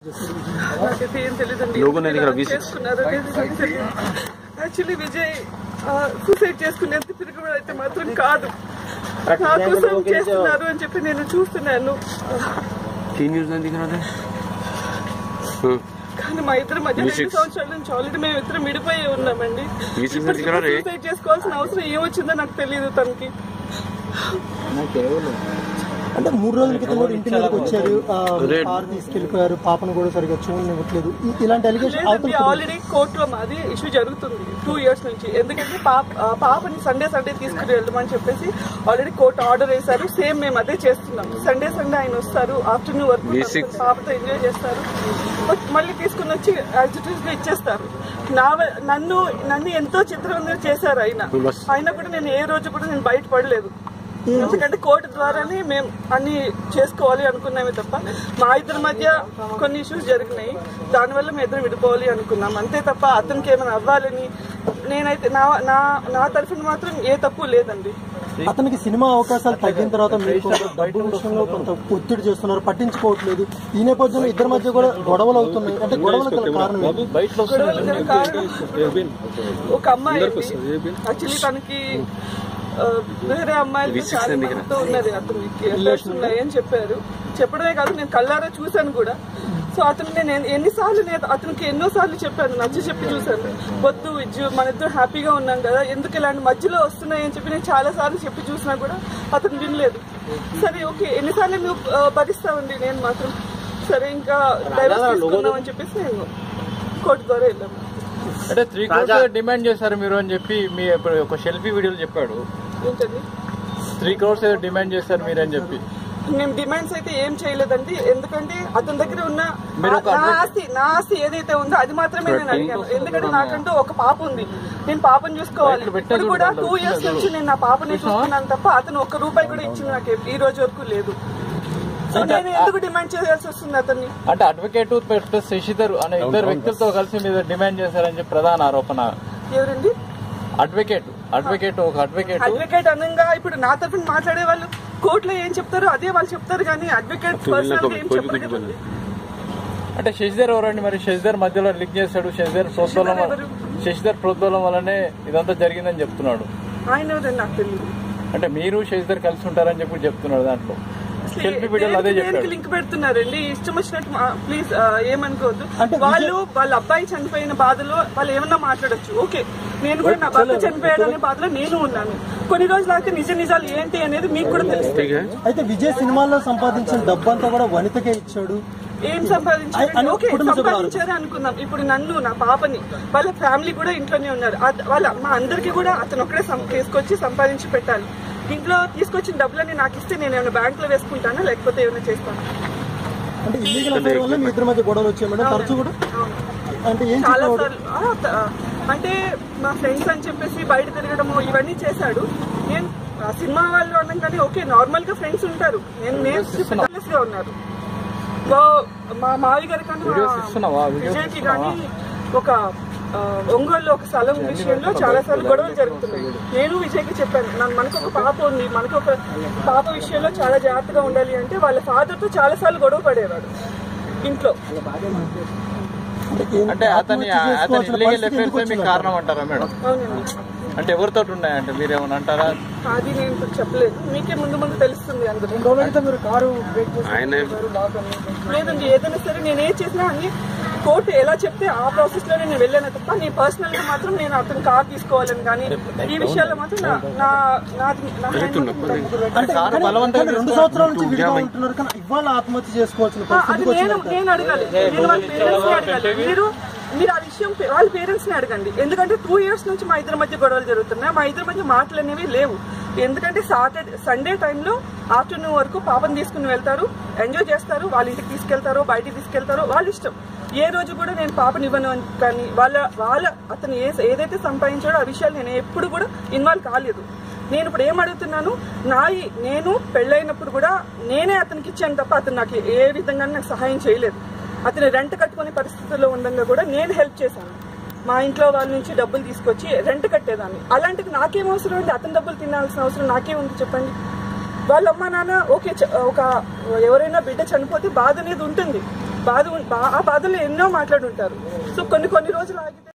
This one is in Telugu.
నాకైతే ఏం తెలియదండి లోగో నేను ఇక్కడ V6. చేసుకున్నారు యాక్చువల్లీ విజయ్ సూసైడ్ చేసుకునేంత పిరుగుడు అయితే మాత్రం కాదు నా కోసం చేస్తున్నారు అని చెప్పి నేను చూస్తున్నాను तीन न्यूज नहीं दिख रहा था కానీ మా ఇద్దరి మధ్య V6. రెండు సంవత్సరాల నుంచి ఆల్రెడీ మేము ఇద్దరు మిడిపోయి ఉన్నామండి V6 ఇప్పటికి దగ్గర రే. సూసైడ్ చేసుకోవాల్సిన అవసరం ఏమొచ్చిందో నాకు తెలియదు తనకి అంటే మూడు రోజుల క్రితం కూడా ఇంటి మీదకి వచ్చారు ఆ, కారు తీసుకెళ్లిపోయారు పాపను కూడా సరిగ్గా చూడనివ్వట్లేదు ఇ- ఇలాంటి ఎలిగేషన్ లేదండి అవతల ఆల్రెడీ కోర్టులో మాది ఇష్యూ జరుగుతుంది టూ ఇయర్స్ నుంచి ఎందుకంటే పాప ఆ పాపని సండే సండే తీసుకుని వెళ్దామని చెప్పేసి ఆల్రెడీ కోర్టు ఆర్డర్ వేశారు సేమ్ మేము అదే చేస్తున్నాం సండే సండే ఆయన వస్తారు ఆఫ్టర్నూన్ వరకు V6. పాపతో ఎంజాయ్ చేస్తారు బట్ మళ్ళీ తీసుకుని వచ్చి యాజిటీస్ గా ఇచ్చేస్తారు నా వ- నన్ను నన్ను ఎంతో చిత్రంగా చేశారు ఆయన బస్. అయినా కూడా నేను ఏ రోజు కూడా నేను బయటపడలేదు ఎందుకంటే కోర్టు ద్వారానే మేము అన్ని చేసుకోవాలి అనుకున్నామే తప్ప మా ఇద్దరి మధ్య కొన్ని ఇష్యూస్ జరిగినాయి దానివల్ల మేము ఇద్దరు విడిపోవాలి అనుకున్నాం అంతే తప్ప అతనికి ఏమైనా అవ్వాలని నేనైతే నా నా నా తరఫున మాత్రం ఏ తప్పు లేదండి అతనికి సినిమా అవకాశాలు తగ్గిన తర్వాత మీరు కొంత డబ్బు విషయంలో కొంత ఒత్తిడి చేస్తున్నారు పట్టించుకోవట్లేదు ఈ నేపథ్యంలో ఇద్దరి మధ్య కూడా గొడవలు అవుతున్నాయి అంటే గొడవలకు గల కారణం ఏంటి? గొడవలు గల కారణం ఒక అమ్మాయి యాక్చువల్లీ తనకి ఆ, వేరే అమ్మాయిలు చాలా మందితో ఉన్నది అతనికి అఫైర్స్ ఉన్నాయి అని చెప్పారు చెప్పడమే కాదు నేను కళ్ళారా చూశాను కూడా సో అతను నేను ఎన్ని- ఎన్నిసార్లు నేను అతనికి ఎన్నో సార్లు చెప్పాను నచ్చ చెప్పి చూశాను వద్దు విజ్జు మన ఇద్దరు హ్యాపీగా ఉన్నాం కదా ఎందుకు ఇలాంటి మధ్యలో వస్తున్నాయి అని చెప్పి నేను చాలా సార్లు చెప్పి చూసినా కూడా అతను వినలేదు సరే ఓకే ఎన్నిసార్లు నువ్వు ఆ, భరిస్తావండి నేను మాత్రం సరే ఇంకా డైవర్స్ తీసుకుందాం అని చెప్పేసి నేను కోర్టు ద్వారా వెళ్ళాము అంటే త్రీ క్రోర్స్ డిమాండ్ చేశారు మీరు అని చెప్పి మీ ఇప్పుడు ఒక సెల్ఫీ వీడియోలో చెప్పాడు ఏంటండి త్రీ క్రోర్స్ ఏదో డిమాండ్ చేశారు మీరు అని చెప్పి మేము డిమాండ్స్ అయితే ఏం చేయలేదండి ఎందుకంటే అతని దగ్గర ఉన్న మీరు ఒక నా ఆస్తి నా ఆస్తి ఏదైతే ఉందో అది మాత్రమే నేను అడిగాను ఎందుకంటే నాకంటూ ఒక పాప ఉంది నేను పాపను చూసుకోవాలి ఇప్పుడు కూడా టూ ఇయర్స్ నుంచి నేను నా పాపని చూసుకున్నాను తప్ప అతను ఒక్క రూపాయి కూడా ఇచ్చింది నాకు ఈ రోజు వరకు లేదు సో నేను ఎందుకు డిమాండ్ చేయాల్సి వస్తుంది అతన్ని అంటే అడ్వకేట్ ప్లస్ శశిధర్ అనే ఇద్దరు వ్యక్తులతో కలిసి మీద డిమాండ్ చేశారని చెప్పి ప్రధాన ఆరోపణ ఎవరండి అడ్వకేట్ అడ్వకేట్ ఒక అడ్వకేట్ అడ్వకేట్ అనంగా ఇప్పుడు నా తరఫున మాట్లాడే వాళ్ళు కోర్టులో ఏం చెప్తారో అదే వాళ్ళు చెప్తారు కానీ అడ్వకేట్ పర్సనల్ గా ఏం చెప్పలేదు అంటే శశిధర్ ఎవరండి మరి శశిధర్ మధ్యలో లింక్ చేశాడు శశిధర్ ప్రోద్బలం ఎవరు? శశిధర్ ప్రోద్బలం వల్లనే ఇదంతా జరిగిందని చెప్తున్నాడు ఆయన ఎవరని నాకు తెలియదు అంటే మీరు శశిధర్ కలిసి ఉంటారని చెప్పి చెప్తున్నాడు దాంట్లో సెల్ఫీ వీడియోలో అదే దేనికి చెప్పాడు లింక్ పెడుతున్నారండి ఇష్టం వచ్చినట్టు ప్లీజ్ ఏమనుకోవద్దు వాళ్ళు వాళ్ళ అబ్బాయి చనిపోయిన బాధలో వాళ్ళు ఏమన్నా మాట్లాడొచ్చు ఓకే నేను కూడా నా భర్త చనిపోయాడనే బాధలో నేను ఉన్నాను కొన్ని రోజుల దాకా నిజ నిజాలు ఏంటి అనేది మీకు కూడా తెలుస్తాయి అయితే విజయ్ సినిమాల్లో సంపాదించిన డబ్బంతా కూడా వనితకే ఇచ్చాడు ఏం సంపాదించారు అను- ఓకే కుటుంబ సభ్యులు సంపాదించారు అనుకుందాం ఇప్పుడు నన్ను నా పాపని వాళ్ళ ఫ్యామిలీ కూడా ఇంట్లోనే ఉన్నారు అద్- వాళ్ళ మా అందరికి కూడా అతను ఒకడే సం- తీసుకొచ్చి సంపాదించి పెట్టాలి ఇంట్లో తీసుకొచ్చిన డబ్బులన్నీ నాకు ఇస్తే నేను ఏమైనా బ్యాంక్ లో వేసుకుంటానా లేకపోతే ఏమైనా చేస్తాను అంటే ఇల్లీగల్ అఫైర్ వల్ల మీ ఇద్దరి మధ్య గొడవలు వచ్చాయి మేడం తరచూ కూడా అంటే ఏం చాలా చెప్పేవాడు సార్లు ఆ, త- అంటే మా ఫ్రెండ్స్ అని చెప్పేసి బయట తిరగడము ఇవన్నీ చేశాడు నేను ఆ సినిమా వాళ్ళు అన్నాం కానీ ఓకే నార్మల్ గా ఫ్రెండ్స్ ఉంటారు నేను నేను గా ఉన్నారు సో, మా మావి గారి కానీ ఇస్తున్నావా? వీడియోస్ విజయ్కి కానీ ఒక ఆ, ఒంగోలులో ఒక స్థలం విషయంలో చాలా సార్లు గొడవలు జరుగుతున్నాయి నేను విజయ్కి చెప్పాను నన్ను మనకు ఒక పాప ఉంది మనకు ఒక పాప విషయంలో చాలా జాగ్రత్తగా ఉండాలి అంటే వాళ్ళ ఫాదర్ తో చాలా సార్లు గొడవ పడేవాడు ఇంట్లో ఏం- అంటే అతని ఆత్మహత్య అతని చేసుకోవాల్సిన ఇల్లీగల్ పరిస్థితి ఎందుకు ఎఫైర్స్ మీకు వచ్చింది? కారణం అంటారా మేడం అవునండి అంటే ఎవరితో ఉన్నాయంటే మీరేమన్నా అంటారా అది నేను ఇప్పుడు చెప్పలేదు మీకే ముందు ముందు తెలుస్తుంది అందరూ ఆయన లేదండి ఏదైనా సరే నేను ఏం చేసినా అన్ని కోర్టు ఎలా చెప్తే ఆ ప్రాసెస్ లోనే నేను వెళ్ళాను తప్ప నేను పర్సనల్ గా మాత్రం నేను అతను కార్ తీసుకోవాలని కానీ ఈ విషయాల్లో మాత్రం నా నా నాది- నా hand ఉంటుంది. అంటే కానీ- కానీ రెండు సంవత్సరాల నుంచి విడిగా ఉంటున్నారు కానీ ఇవాళ ఆత్మహత్య చేసుకోవాల్సిన ఆ, పరిస్థితి అది ఎందుకు నేను వచ్చింది నేను అడగాలి నేను వాళ్ళ పేరెంట్స్ ని అడగాలి మీరు మీరు ఆ విషయం పే- వాళ్ళ పేరెంట్స్ ని అడగండి ఎందుకంటే టూ ఇయర్స్ నుంచి మా ఇద్దరి మధ్య గొడవలు జరుగుతున్నాయి మా ఇద్దరి మధ్య మాటలు అనేవి లేవు ఎందుకంటే సాటర్డే సండే టైంలో ఆఫ్టర్నూన్ వరకు పాపను తీసుకుని వెళ్తారు ఎంజాయ్ చేస్తారు వాళ్ళ ఇంటికి తీసుకెళ్తారో బయటికి తీసుకెళ్తారో వాళ్ళ ఇష్టం ఏ రోజు కూడా నేను పాపని ఇవ్వను అని కానీ వాళ్ళ వాళ్ళ అతను ఏ ఏదైతే సంపాదించాడో ఆ విషయాలు నేను ఎప్పుడు కూడా ఇన్వాల్వ్ కాలేదు నేను ఇప్పుడు ఏం అడుగుతున్నాను నా ఈ- నేను పెళ్ళైనప్పుడు కూడా నేనే అతనికి ఇచ్చాను తప్ప అతను నాకు ఏ విధంగా నాకు సహాయం చేయలేదు అతను రెంట్ కట్టుకునే పరిస్థితుల్లో ఉండగా కూడా నేను హెల్ప్ చేశాను మా ఇంట్లో వాళ్ళ నుంచి డబ్బులు తీసుకొచ్చి రెంట్ కట్టేదాన్ని అలాంటిది నాకేం అవసరం అండి అతని డబ్బులు తినాల్సిన అవసరం నాకేం ఉంది చెప్పండి వాళ్ళ అమ్మ నాన్న ఓకే చ- ఒక ఎవరైనా బిడ్డ చనిపోతే బాధ అనేది ఉంటుంది బాధ ఉం- బా- ఆ బాధలు ఎన్నో మాట్లాడుంటారు సో కొన్ని కొన్ని రోజులు ఆగితే